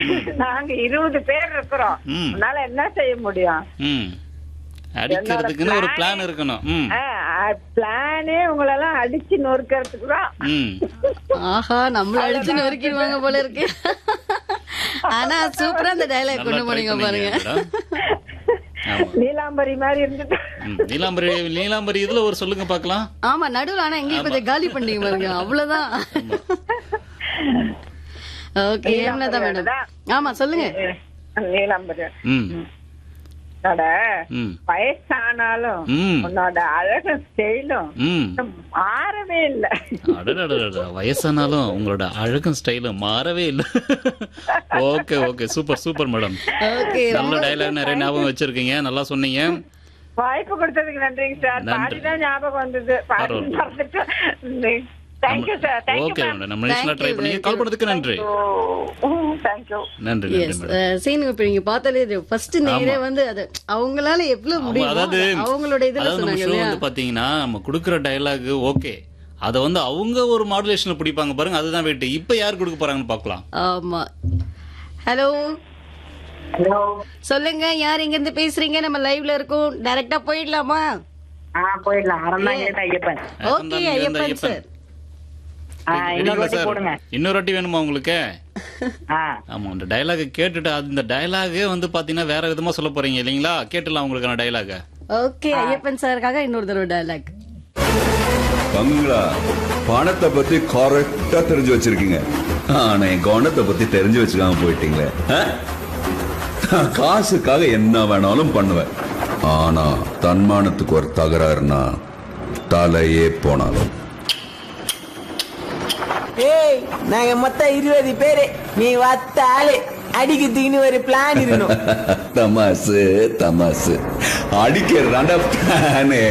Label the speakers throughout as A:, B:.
A: நாங்க இருபது பேர் இருக்கிறோம்
B: ம்.
A: உன்னால என்ன செய்ய முடியும்
B: ம் அடிக்கிறதுக்குன்னு ஒரு
A: plan
B: பிளான் இருக்கணும் ம்
A: பிளானே உங்களெல்லாம் அடிச்சு நொறுக்கிறதுக்கு தான்
B: ம்
C: ஆஹா நம்மள அடிச்சு நொறுக்கிடுவாங்க போல இருக்கு ஆனா சூப்பரா அந்த டைலாக்
B: நல்லா
C: கொண்டு
B: try
C: போனீங்க
B: பண்ணீங்க,
C: பாருங்க
B: மேடம். ஆமா.
A: நீலாம்பரி மாதிரி இருந்துட்டு
B: ம், நீலாம்பரி நீலாம்பரி இதுல ஒரு சொல்லுங்க பார்க்கலாம்
C: ஆமா நடுவுல ஆனா எங்களுக்கு கொஞ்சம் காலி பண்ணீங்க பாருங்க அவ்வளவுதான் ஓகே ஏம்லதா மேடம் ஆமா சொல்லுங்க
A: நீலாம்பரி
B: ம்
A: உன்னோட
B: ம்
A: வயசானாலும்
B: ம்
A: உன்னோட அழகு ஸ்டைலும்
B: ம்
A: மாறவே இல்ல
B: அடடடடட, வயசானாலும் உங்களோட அழகும் ஸ்டைலும் மாறவே இல்லை okay okay super super madam
C: okay
B: நல்ல டைலாக் நிறைய ஞாபகம் வச்சிருக்கீங்க நல்லா சொன்னீங்க
A: வாய்ப்பு கொடுத்ததுக்கு நன்றிங்க சார்
B: நன்றி.
A: பாடிதான் ஞாபகம் வந்தது பாடி
B: பரவாயில்ல.
A: மறந்துட்டு thank you sir thank you
B: okay madam நம்ம நிமிஷம் ட்ரை
C: Thank you,
B: பண்ணி
C: thank
B: கால்
C: you.
B: பண்ணதுக்கு நன்றி
A: தேங்க்யூ
B: நன்றி நன்றி
C: எஸ்
B: மேடம்
C: சீனு இப்ப நீங்க பார்த்தாலே ஃபர்ஸ்ட் நேரே வந்து அது அவங்களால எவ்வளவு
B: ஆமா,
C: முடியும்
B: அதாவது
C: அவங்களோட இதுல
B: அதாவது நம்ம
C: சொன்னாங்க
B: ஷோ
C: இல்லையா
B: வந்து பாத்தீங்கன்னா நம்ம குடுக்குற டயலாக் ஓகே அத வந்து அவங்க ஒரு மாடுலேஷன்ல பிடிப்பாங்க பாருங்க அதுதான் வெயிட் இப்ப யார் கொடுக்க போறாங்கன்னு பார்க்கலாம்
C: ஆமா ஹலோ
A: ஹலோ
C: சொல்லுங்க யார் இங்க இருந்து பேசுறீங்க நம்ம லைவ்ல இருக்கோம் டைரக்டா போயிடலாமா
A: ஆ போயிடலாம் அறந்தாங்க ஐயப்பன்
C: ஓகே
B: இங்க இருந்து
C: ஐயப்பன் சார்
A: ஆ,
B: ரெடிங்களா
A: இன்னொரு வாட்டி
B: சார்?
A: போடுங்க
B: இன்னொரு வாட்டி வேணுமா உங்களுக்கு
A: ஆ
B: ஆமா அந்த டயலாக கேட்டுட்டு அந்த டயலாகே வந்து பாத்தீங்கன்னா வேற விதமா சொல்ல போறீங்க இல்லைங்களா கேட்டுலாம் உங்களுக்கான டயலாக
C: ஓகே ஐயப்பன் சாருக்காக இன்னொரு தடவை டைலாக்
D: பங்களா பணத்தை பத்தி கரெக்டா தெரிஞ்சு வச்சிருக்கீங்க ஆனா என் குணத்தை பத்தி தெரிஞ்சு வச்சுக்காம போயிட்டீங்களே ஆ? நான் காசுக்காக என்ன வேணாலும் பண்ணுவேன் ஆனா தன்மானத்துக்கு ஒரு தகராறுனா தலையே போனாலும்
E: ஏய் நாங்க மொத்தம் இருபது பேரு நீ வத்த ஆளு அடிக்கிறதுக்குன்னு ஒரு பிளான் இருக்கணும்
D: தமாசு தமாசு அடிக்கிறதாண்டா பிளானே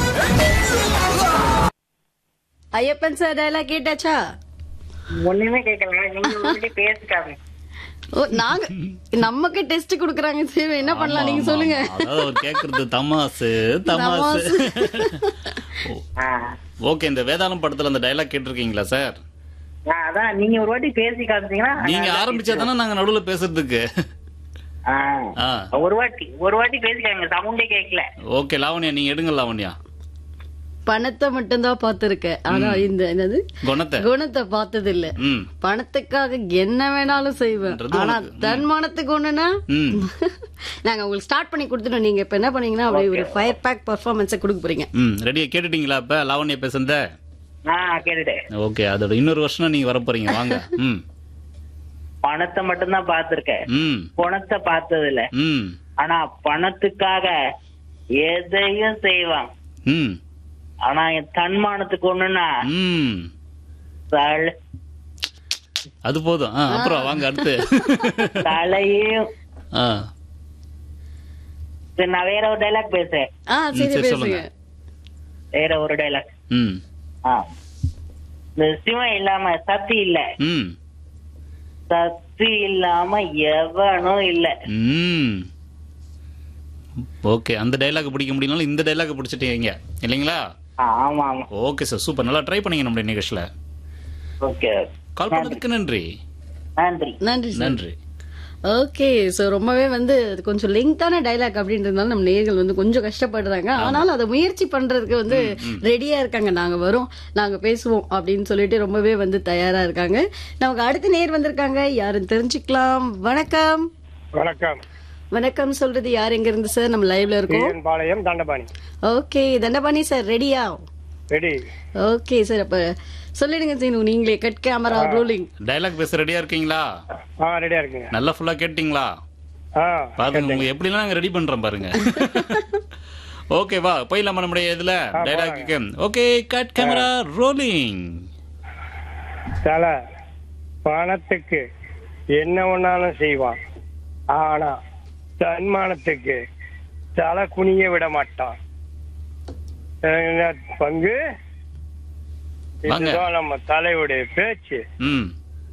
C: ஐயப்பன் சார் டைலாக் கேட்டாச்சா
A: ஒண்ணுமே கேட்கல நீங்க உங்ககிட்ட பேசிக்காம
C: ஓ நாங்க நமக்கு டெஸ்ட் குடுக்குறாங்க சரி என்ன பண்ணலாம் நீங்க சொல்லுங்க
B: அதாவது அவர் கேக்குறது தமாசு தமாசு
A: ஆ.
B: ஓகே இந்த வேதாளம் படத்துல அந்த டயலாக் கேட்டிருக்கீங்களா சார்
A: ஆ, அதான் நீங்க ஒரு வாட்டி பேசி காமிச்சீங்கன்னா
B: நீங்க ஆரம்பிச்சா தானே நாங்க நடுவுல பேசுறதுக்கு
A: ஆ.
B: ஆ
A: ஒரு வாட்டி ஒரு வாட்டி பேசிக்காங்க சவுண்டே கேட்கல
B: ஓகே லாவண்யா நீங்க எடுங்க லாவண்யா
C: பணத்தை மட்டும்தான் பார்த்திருக்கேன் ஆனா இந்த என்னது
B: குணத்தை
C: குணத்தை பார்த்தது இல்ல
B: ம்
C: பணத்துக்காக என்ன வேணாலும் செய்வேன்
B: என்றது
C: ஆனா
B: உனக்கு.
C: தன்மானத்துக்கு ஒண்ணுன்னா
B: ம்
C: நாங்க உங்களுக்கு ஸ்டார்ட் பண்ணி கொடுத்துட்டோம் நீங்க இப்ப என்ன பண்ணீங்கன்னா அப்படியே ஒரு ஃபயர் பேக் பர்ஃபார்மன்ஸை கொடுக்க போறீங்க
B: ம் ரெடியா கேட்டுட்டீங்களா இப்ப லாவண்யா பேசுனத
A: ஆ கேட்டுட்டேன்
B: ஓகே அதோட இன்னொரு வருஷம் நீங்க வர போறீங்க வாங்க ம்
A: பணத்தை மட்டும்தான் பார்த்திருக்கேன்
B: ம்
A: குணத்தை பார்த்தது இல்ல
B: ம்
A: ஆனா பணத்துக்காக எதையும் செய்வான்
B: ம்
A: ஆனா என் தன்மானத்துக்கு ஒண்ணுன்னா
B: ம்
A: தல-
B: அது போதும் ஆ, அப்புறம் வாங்க அடுத்து
A: தலையும்
B: ஆ
A: சரி, நான் வேற ஒரு டைலாக் பேசுறேன்
C: ஆ சரி
B: சரி,
C: பேசுங்க
B: சொல்லுங்க.
A: வேற ஒரு டைலாக்
B: ம்
A: ஆ இந்த சிவம் இல்லாம சக்தி இல்ல
B: ம்
A: சக்தி இல்லாம எவனும் இல்ல
B: ம் ஓகே அந்த டைலாக் பிடிக்க முடியலனாலும் இந்த டைலாக் பிடிச்சிட்டீங்க இல்லைங்களா
A: ஆமா ஆமா
B: ஓகே சார் சூப்பர் நல்லா ட்ரை பண்ணீங்க நம்மளுடைய நிகழ்ச்சியில
A: ஓகே
B: கால் பண்ணதுக்கு நன்றி
A: நன்றி
C: நன்றி சார்
B: நன்றி
C: ஓகே சோ ரொம்பவே வந்து அது கொஞ்சம் லெங்தான டைலாக் அப்படின்றதுனால நம்ம நேர்கள் வந்து கொஞ்சம் கஷ்டப்படுறாங்க ஆனாலும் அதை முயற்சி பண்றதுக்கு வந்து ரெடியா இருக்காங்க நாங்க வரோம் நாங்க பேசுவோம் அப்படின்னு சொல்லிட்டு ரொம்பவே வந்து தயாரா இருக்காங்க நமக்கு அடுத்த நேர் வந்திருக்காங்க யாருன்னு தெரிஞ்சுக்கலாம் வணக்கம்
F: வணக்கம்
C: வணக்கம் சொல்றது யார் எங்க இருந்து சார் நம்ம லைவ்ல இருக்கோம்
F: TN Palayam Dhandapani
C: okay Dhandapani sir ரெடியா
F: ரெடி
C: ஓகே சார் அப்ப சொல்லிடுங்க சீனு நீங்களே கட் கேமரா ரோலிங்
B: டைலாக் பேச ரெடியா இருக்கீங்களா
F: ஆ ரெடியா இருக்குங்க
B: நல்லா ஃபுல்லா கேட்டீங்களா
F: ஆ
B: பாருங்க உங்க எப்படிலாம் நாங்க ரெடி பண்றோம் பாருங்க ஓகே வா போயிடலாமா நம்முடைய இதுல டைலாக்கு okay cut camera rolling
F: Thala பணத்துக்கு என்ன ஒண்ணாலும் செய்வான் ஆனா தன்மானத்துக்கு தலை குனிய விட மாட்டான் என்ன பங்கு
B: வாங்க.
F: இதுதான் நம்ம தலையுடைய பேச்சு
B: ம்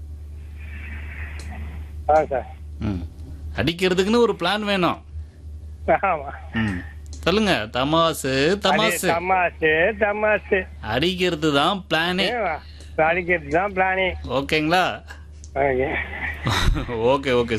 F: ஆ சார்
B: ம் அடிக்கிறதுக்குன்னு ஒரு பிளான் வேணும்
F: ஆமா
B: ம் சொல்லுங்க தமாசு
F: அது
B: தமாசு
F: தமாசு தமாசு
B: அடிக்கிறது தான் பிளானே
F: அடிக்கிறது தான் பிளானே
B: ஓகேங்களா
F: ஓகே
B: ஓகே ஓகே